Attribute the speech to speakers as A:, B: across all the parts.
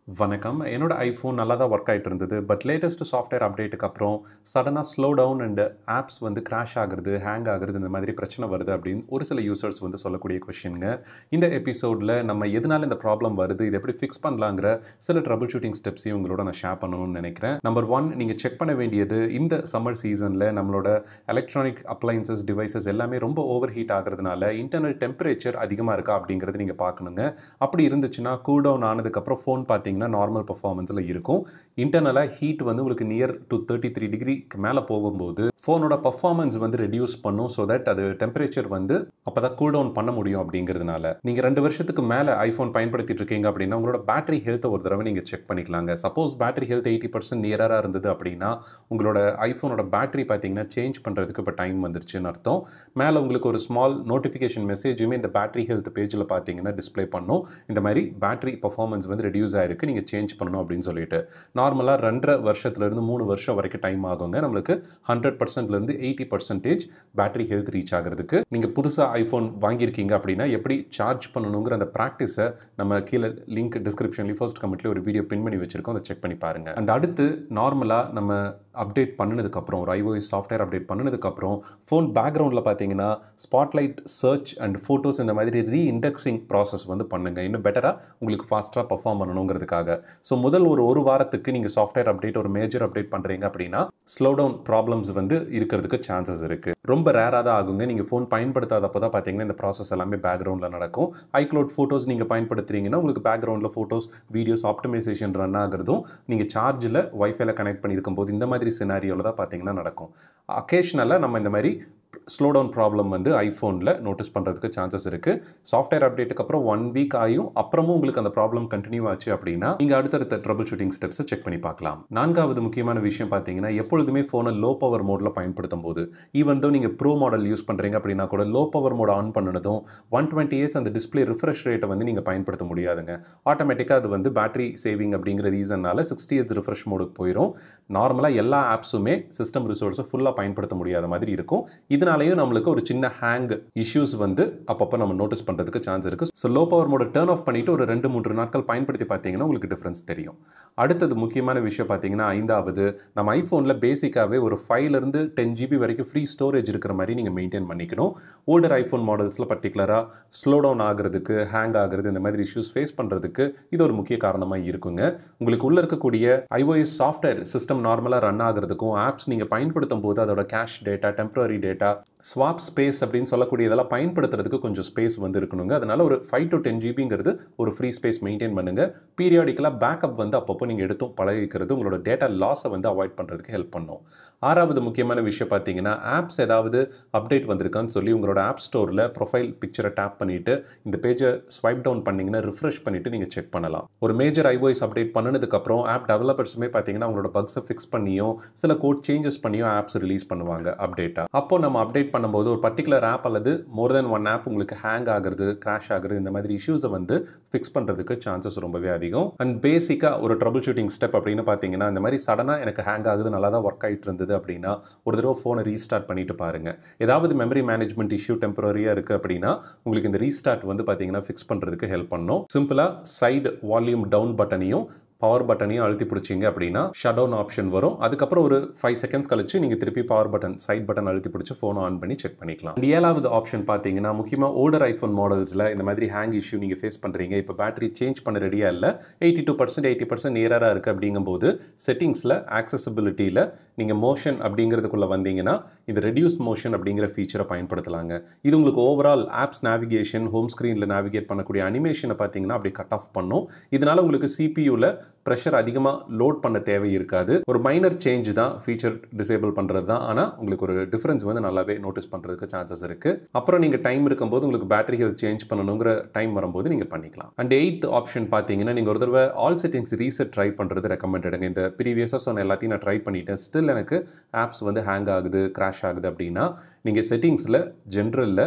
A: வணக்கம் என்னோட ஐஃபோன் நல்லா தான் ஒர்க் ஆகிட்டு இருந்தது பட் லேட்டஸ்ட் சாஃப்ட்வேர் அப்டேட்டுக்கு அப்புறம் சடனாக ஸ்லோ டவுன் அண்ட் ஆப்ஸ் வந்து கிராஷ் ஆகுறது ஹேங் ஆகுறது இந்த மாதிரி பிரச்சனை வருது அப்படின்னு ஒரு சில யூசர்ஸ் வந்து சொல்லக்கூடிய கொஷினுங்க இந்த எபிசோடில் நம்ம எதனால இந்த ப்ராப்ளம் வருது இதை எப்படி ஃபிக்ஸ் பண்ணலாங்கிற சில ட்ரபிள் ஷூட்டிங் ஸ்டெப்ஸையும் உங்களோட நான் ஷேர் பண்ணணும்னு நினைக்கிறேன் நம்பர் ஒன் நீங்கள் செக் பண்ண வேண்டியது இந்த சம்மர் சீசனில் நம்மளோட எலக்ட்ரானிக் அப்ளைன்சஸ் டிவைசஸ் எல்லாமே ரொம்ப ஓவர் ஹீட் ஆகிறதுனால இன்டர்னல் டெம்பரேச்சர் அதிகமாக இருக்கா அப்படிங்கிறது நீங்கள் பார்க்கணுங்க அப்படி இருந்துச்சுன்னா கூல் டவுன் ஆனதுக்கப்புறம் ஃபோன் பார்த்தீங்கன்னா நார்மல் பர்ஃபார்மன்ஸில் இருக்கும் இன்டர்னலாக ஹீட் வந்து உங்களுக்கு நியர் டு தேர்ட்டி த்ரீ டிகிரிக்கு மேலே போகும்போது ஃபோனோட பர்ஃபார்மன்ஸ் வந்து ரெடியூஸ் பண்ணும் ஸோ தட் அது டெம்பரேச்சர் வந்து அப்போ தான் கூல் டவுன் பண்ண முடியும் அப்படிங்கிறதுனால நீங்கள் ரெண்டு வருஷத்துக்கு மேலே ஐஃபோன் பயன்படுத்திட்டு இருக்கீங்க அப்படின்னா உங்களோட பேட்டரி ஹெல்த்தை ஒரு தடவை நீங்கள் செக் பண்ணிக்கலாங்க suppose battery health eighty percent நியராக இருந்தது அப்படின்னா உங்களோட ஐஃபோனோட பேட்டரி பார்த்தீங்கன்னா சேஞ்ச் பண்ணுறதுக்கு இப்போ டைம் வந்துருச்சுன்னு அர்த்தம் மேலே உங்களுக்கு ஒரு ஸ்மால் நோட்டிஃபிகேஷன் மெசேஜுமே இந்த பேட்டரி ஹெல்த் பேஜில் பார்த்தீங்கன்னா டிஸ்ப்ளே பண்ணும் இந்த மாதிரி பேட்டரி பர்ஃபார்மன்ஸ் வந்து ரெடியூஸ் ஆயிருக்கு நீங்கள் சேஞ்ச் பண்ணணும் அப்படின்னு சொல்லிட்டு நார்மலாக ரெண்டரை வருஷத்துலேருந்து மூணு வருஷம் வரைக்கும் டைம் ஆகுங்க நம்மளுக்கு ஹண்ட்ரட் பர்சன்ட்லேருந்து eighty percentage battery health reach ஆகிறதுக்கு நீங்கள் புதுசாக ஐஃபோன் வாங்கியிருக்கீங்க அப்படின்னா எப்படி சார்ஜ் பண்ணணுங்கிற அந்த ப்ராக்டிஸை நம்ம கீழே லிங்க் டிஸ்கிரிப்ஷன்லேயும் ஃபர்ஸ்ட் கமெண்ட்லேயே ஒரு வீடியோ பின் பண்ணி வச்சிருக்கோம் அதை செக் பண்ணி பாருங்க அண்ட் அடுத்து நார்மலாக நம்ம அப்டேட் பண்ணினதுக்கப்புறம் ஒரு ஐஓஎஸ் சாஃப்ட்வேர் அப்டேட் பண்ணினதுக்கப்புறம் ஃபோன் பேக்ரவுண்டில் பார்த்தீங்கன்னா ஸ்பாட்லைட் சர்ச் அண்ட் ஃபோட்டோஸ் இந்த மாதிரி ரீ இண்டெக்ஸிங் ப்ராசஸ் வந்து பண்ணுங்க இன்னும் பெட்டராக உங்களுக்கு ஃபாஸ்ட்டாக பர்ஃபார்ம் பண்ணணுங்கிறதுக்காக ஸோ முதல் ஒரு ஒரு வாரத்துக்கு நீங்கள் சாஃப்ட்வேர் அப்டேட் ஒரு மேஜர் அப்டேட் பண்ணுறீங்க அப்படின்னா ஸ்லோ டவுன் ப்ராப்ளம்ஸ் வந்து இருக்கிறதுக்கு சான்சஸ் இருக்குது ரொம்ப ரேராக தான் ஆகுங்க நீங்கள் ஃபோன் பயன்படுத்தாதப்போ தான் பார்த்தீங்கன்னா இந்த ப்ராசஸ் எல்லாமே பேக்ரவுண்டில் நடக்கும் ஐக்ளவுட் ஃபோட்டோஸ் நீங்கள் பயன்படுத்துறீங்கன்னா உங்களுக்கு பேக்ரவுண்டில் ஃபோட்டோஸ் வீடியோஸ் ஆப்டிமைசேஷன் ரன் ஆகிறதும் நீங்கள் சார்ஜில் ஒய்ஃபைல கனெக்ட் பண்ணியிருக்கும் போது இந்த மாதிரி சினாரியோவில் தான் பார்த்தீங்கன்னா நடக்கும் அக்கேஷ்னலாக நம்ம இந்த மாதிரி ஸ்லோ டவுன் ப்ராப்ளம் வந்து ஐஃபோனில் நோட்டீஸ் பண்ணுறதுக்கு சான்சஸ் இருக்குது சாஃப்ட்வேர் அப்டேட்டுக்கு அப்புறம் ஒன் வீக் ஆகியும் அப்புறமும் உங்களுக்கு அந்த ப்ராப்ளம் கண்டினியூ ஆச்சு அப்படின்னா நீங்கள் அடுத்தடுத்த ட்ரபிள் ஷூட்டிங் ஸ்டெப்ஸை செக் பண்ணி பார்க்கலாம் நான்காவது முக்கியமான விஷயம் பார்த்தீங்கன்னா எப்பொழுதுமே ஃபோனை லோ பவர் மோடில் பயன்படுத்தும் போது ஈவன் தோ நீங்கள் ப்ரோ மாடல் யூஸ் பண்ணுறீங்க அப்படின்னா கூட லோ பவர் மோட் ஆன் பண்ணனதும் ஒன் டுவெண்ட்டி இயர்ஸ் அந்த டிஸ்பிளே ரிஃப்ரெஷ் ரேட்டை வந்து நீங்கள் பயன்படுத்த முடியாதுங்க ஆட்டோமேட்டிக்காக அது வந்து பேட்டரி சேவிங் அப்படிங்கிற ரீசன்னால சிக்ஸ்டி இயர்ஸ் ரிஃப்ரெஷ் மோடுக்கு போயிடும் நார்மலாக எல்லா ஆப்ஸுமே சிஸ்டம் ரிசோர்ஸை ஃபுல்லாக பயன்படுத்த முடியாத மாதிரி இருக்கும் இதனாலேயும் நம்மளுக்கு ஒரு சின்ன ஹேங் இஷ்யூஸ் வந்து அப்பப்போ நம்ம நோட்டீஸ் பண்ணுறதுக்கு சான்ஸ் இருக்குது ஸோ லோ பவர் மோட டேர்ன் ஆஃப் பண்ணிவிட்டு ஒரு ரெண்டு மூன்று நாட்கள் பயன்படுத்தி பார்த்தீங்கன்னா உங்களுக்கு டிஃப்ரென்ஸ் தெரியும் அடுத்தது முக்கியமான விஷயம் பார்த்தீங்கன்னா ஐந்தாவது நம்ம ஐஃபோனில் பேசிக்காகவே ஒரு ஃபைவ்லேருந்து டென் ஜிபி வரைக்கும் ஃப்ரீ ஸ்டோரேஜ் இருக்கிற மாதிரி நீங்கள் மெயின்டைன் பண்ணிக்கணும் ஓல்டர் ஐஃபோன் மாடல்ஸில் பர்டிகுலராக ஸ்லோ டவுன் ஆகிறதுக்கு ஹேங் ஆகிறது இந்த மாதிரி இஷ்யூஸ் ஃபேஸ் பண்ணுறதுக்கு இது ஒரு முக்கிய காரணமாக இருக்குங்க உங்களுக்கு உள்ளே இருக்கக்கூடிய ஐஓஎஸ் சாஃப்ட்வேர் சிஸ்டம் நார்மலாக ரன் ஆகிறதுக்கும் ஆப்ஸ் நீங்கள் பயன்படுத்தும் போது அதோட cache data temporary data swap space அப்படின்னு சொல்லக்கூடிய இதெல்லாம் பயன்படுத்துறதுக்கு கொஞ்சம் ஸ்பேஸ் வந்து இருக்கணுங்க அதனால ஒரு ஃபைவ் டு டென் ஜிபிங்கிறது ஒரு ஃப்ரீ ஸ்பேஸ் மெயின்டைன் பண்ணுங்க பீரியாடிக்கலாக பேக்கப் வந்து அப்பப்போ நீங்கள் எடுத்தும் பழகிக்கிறது உங்களோட டேட்டா லாஸை வந்து அவாய்ட் பண்ணுறதுக்கு ஹெல்ப் பண்ணும் ஆறாவது முக்கியமான விஷயம் பார்த்தீங்கன்னா ஆப்ஸ் ஏதாவது அப்டேட் வந்திருக்கான்னு சொல்லி உங்களோட ஆப் ஸ்டோரில் ப்ரொஃபைல் பிக்சரை டேப் பண்ணிவிட்டு இந்த பேஜை ஸ்வைப் டவுன் பண்ணிங்கன்னா ரிஃப்ரெஷ் பண்ணிவிட்டு நீங்கள் செக் பண்ணலாம் ஒரு மேஜர் ஐஓஎஸ் அப்டேட் பண்ணதுக்கப்புறம் ஆப் டெவலப்பர்ஸுமே பார்த்தீங்கன்னா உங்களோட பக்ஸை ஃபிக்ஸ் பண்ணியும் சில கோட் சேஞ்சஸ் பண்ணியும் ஆப்ஸ் ரிலீஸ் பண்ணுவாங்க அப்டேட்டாக அப்போ நம்ம அப்டேட் பண்ணும்போது ஒரு பர்டிகுலர் ஆப் அல்லது மோர் தென் ஒன் ஆப் உங்களுக்கு ஹேங் ஆகுறது கிராஷ் ஆகுறது இந்த மாதிரி இஷ்யூஸை வந்து ஃபிக்ஸ் பண்ணுறதுக்கு சான்சஸ் ரொம்பவே அதிகம் அண்ட் பேசிக்காக ஒரு ட்ரபிள் ஷூட்டிங் ஸ்டெப் அப்படின்னு பார்த்தீங்கன்னா இந்த மாதிரி சடனாக எனக்கு ஹேங் ஆகுது நல்லா தான் ஒர்க் ஆகிட்டு இருந்தது அப்படின்னா ஒரு தடவை ஃபோனை ரீஸ்டார்ட் பண்ணிட்டு பாருங்க ஏதாவது மெமரி மேனேஜ்மெண்ட் இஷ்யூ டெம்பரரியாக இருக்குது அப்படின்னா உங்களுக்கு இந்த ரீஸ்டார்ட் வந்து பார்த்தீங்கன்னா ஃபிக்ஸ் பண்ணுறதுக்கு ஹெல்ப் பண்ணும் சிம்பிளாக சைடு வால்யூம் டவுன் பட்டனையும் பவர் பட்டனையும் அழுத்தி பிடிச்சிங்க அப்படின்னா ஷட் டவுன் ஆப்ஷன் வரும் அதுக்கப்புறம் ஒரு ஃபைவ் செகண்ட்ஸ் கழிச்சு நீங்கள் திருப்பி பவர் பட்டன் சைட் பட்டன் அழுத்தி பிடிச்சி ஃபோன் ஆன் பண்ணி செக் பண்ணிக்கலாம் And ஏழாவது ஆப்ஷன் பார்த்தீங்கன்னா முக்கியமாக ஓல்டர் ஐஃபோன் மாடல்ஸில் இந்த மாதிரி ஹேங் இஷ்யூ நீங்கள் ஃபேஸ் பண்ணுறீங்க இப்போ பேட்டரி சேஞ்ச் பண்ண ரெடியாக இல்லை eighty two percent eighty percent நியராக இருக்குது அப்படிங்கும்போது செட்டிங்ஸில் ஆக்சசபிலிட்டியில் நீங்கள் மோஷன் அப்படிங்கிறதுக்குள்ளே வந்தீங்கன்னா இந்த ரெடியூஸ் மோஷன் அப்படிங்கிற ஃபீச்சரை பயன்படுத்தலாங்க இது உங்களுக்கு ஓவரால் ஆப்ஸ் நேவிகேஷன் ஹோம் ஸ்க்ரீனில் நேவிகேட் பண்ணக்கூடிய அனிமேஷனை பார்த்தீங்கன்னா அப்படி கட் ஆஃப் பண்ணும் இதனால உங்களுக்கு சிபியூவில் ப்ரெஷர் அதிகமாக லோட் பண்ண தேவை இருக்காது ஒரு மைனர் சேஞ்ச் தான் ஃபீச்சர் டிசேபிள் பண்ணுறது தான் ஆனால் உங்களுக்கு ஒரு டிஃப்ரென்ஸ் வந்து நல்லாவே நோட்டீஸ் பண்ணுறதுக்கு சான்சஸ் இருக்குது அப்புறம் நீங்கள் டைம் இருக்கும்போது உங்களுக்கு பேட்டரி ஹெல்த் சேஞ்ச் பண்ணணுங்கிற டைம் வரும்போது நீங்கள் பண்ணிக்கலாம் அண்ட் எயித் ஆப்ஷன் பார்த்தீங்கன்னா நீங்கள் ஒரு தடவை ஆல் செட்டிங்ஸ் ரீசெட் ட்ரை பண்ணுறது ரெக்கமெண்டடுங்க இந்த ப்ரீவியஸாக சொன்ன எல்லாத்தையும் நான் ட்ரை பண்ணிட்டேன் ஸ்டில் எனக்கு ஆப்ஸ் வந்து ஹேங் ஆகுது கிராஷ் ஆகுது அப்படின்னா நீங்கள் செட்டிங்ஸில் ஜென்ரலில்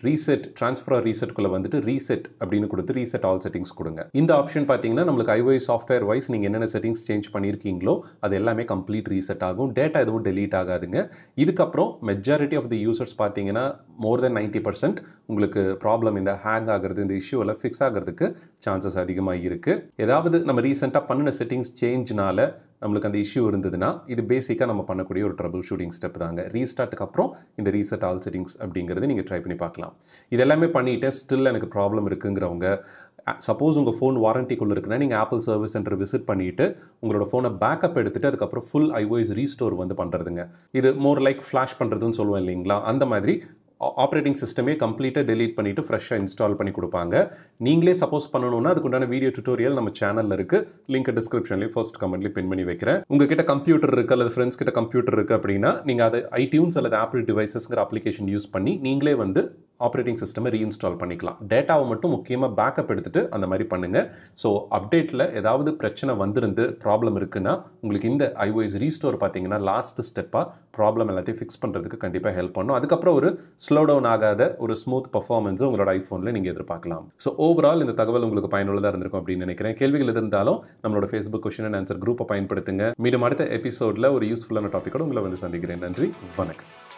A: ரீசெட் ட்ரான்ஸ்ஃபர் ரீசெட்குள்ளே வந்துட்டு ரீசெட் அப்படின்னு கொடுத்து ரீசெட் ஆல் செட்டிங்ஸ் கொடுங்க இந்த ஆப்ஷன் பார்த்தீங்கன்னா நம்மளுக்கு ஐஓஎஸ் சாஃப்ட்வேர் வைஸ் நீங்கள் என்னென்ன செட்டிங்ஸ் சேஞ்ச் பண்ணியிருக்கீங்களோ அது எல்லாமே கம்ப்ளீட் ரீசெட் ஆகும் டேட்டா எதுவும் டெலீட் ஆகாதுங்க இதுக்கப்புறம் மெஜாரிட்டி ஆஃப் தி யூசர்ஸ் பார்த்தீங்கன்னா மோர் தென் நைன்ட்டி பர்சன்ட் உங்களுக்கு ப்ராப்ளம் இந்த ஹேங் ஆகிறது இந்த இஷ்யூ எல்லாம் ஃபிக்ஸ் ஆகிறதுக்கு சான்சஸ் அதிகமாக இருக்குது ஏதாவது நம்ம ரீசெண்டாக பண்ணின செட்டிங்ஸ் சேஞ்ச்னால நம்மளுக்கு அந்த இஷ்யூ இருந்ததுன்னா இது பேசிக்காக நம்ம பண்ணக்கூடிய ஒரு ட்ரபிள் ஷூட்டிங் ஸ்டெப் தாங்க ரீஸ்டார்ட்டுக்கு அப்புறம் இந்த ரீசெட் ஆல் செட்டிங்ஸ் அப்படிங்கிறது நீங்கள் ட்ரை பண்ணி பார்க்கலாம் இது எல்லாமே பண்ணிவிட்டு ஸ்டில் எனக்கு ப்ராப்ளம் இருக்குங்கிறவங்க சப்போஸ் உங்கள் ஃபோன் வாரண்டிக்குள்ளே இருக்குன்னா நீங்கள் ஆப்பிள் சர்வீஸ் சென்டர் விசிட் பண்ணிவிட்டு உங்களோட ஃபோனை பேக்கப் எடுத்துகிட்டு அதுக்கப்புறம் ஃபுல் ஐஓஎஸ் ரீஸ்டோர் வந்து பண்ணுறதுங்க இது மோர் லைக் ஃப்ளாஷ் பண்ணுறதுன்னு சொல்லுவேன் இல்லைங்களா அந்த மாதிரி ஆப்ரேட்டிங் சிஸ்டமே கம்ப்ளீட்டாக டெலீட் பண்ணிவிட்டு ஃப்ரெஷ்ஷாக இன்ஸ்டால் பண்ணி கொடுப்பாங்க நீங்களே சப்போஸ் பண்ணணும்னா அதுக்குண்டான வீடியோ டுட்டோரியல் நம்ம சேனலில் இருக்குது லிங்க் டிஸ்கிரிப்ஷன்லேயும் ஃபர்ஸ்ட் கமெண்ட்லேயும் பின் பண்ணி வைக்கிறேன் உங்ககிட்ட கம்ப்யூட்டர் இருக்குது அல்லது ஃப்ரெண்ட்ஸ் கிட்ட கம்ப்யூட்டர் இருக்குது அப்படின்னா நீங்கள் அதை ஐடியூன்ஸ் அல்லது ஆப்பிள் டிவைசஸ்ங்கிற அப்ளிகேஷன் யூஸ் பண்ணி நீங்களே வந்து ஆப்ரேட்டிங் சிஸ்டமை ரீஇன்ஸ்டால் பண்ணிக்கலாம் டேட்டாவை மட்டும் முக்கியமாக பேக்கப் எடுத்துகிட்டு அந்த மாதிரி பண்ணுங்கள் ஸோ அப்டேட்டில் ஏதாவது பிரச்சனை வந்திருந்து ப்ராப்ளம் இருக்குன்னா உங்களுக்கு இந்த ஐஓஎஸ் ரீஸ்டோர் பார்த்தீங்கன்னா லாஸ்ட் ஸ்டெப்பாக ப்ராப்ளம் எல்லாத்தையும் ஃபிக்ஸ் பண்ணுறதுக்கு கண்டிப்பாக ஹெல்ப் பண்ணும் அதுக்கப்புறம் ஒரு ஸ்லோ டவுன் ஆகாத ஒரு ஸ்மூத் பர்ஃபார்மன்ஸும் உங்களோட ஐஃபோனில் நீங்கள் எதிர்பார்க்கலாம் ஸோ ஓவரால் இந்த தகவல் உங்களுக்கு பயனுள்ளதாக இருந்திருக்கும் அப்படின்னு நினைக்கிறேன் கேள்விகள் இருந்தாலும் நம்மளோட ஃபேஸ்புக் கொஷின் அண்ட் ஆன்சர் குரூப்பை பயன்படுத்துங்க மீண்டும் அடுத்த எபிசோடில் ஒரு யூஸ்ஃபுல்லான டாப்பிக்கோட உங்களை வந்து சந்திக்கிறேன் நன்றி வணக்கம்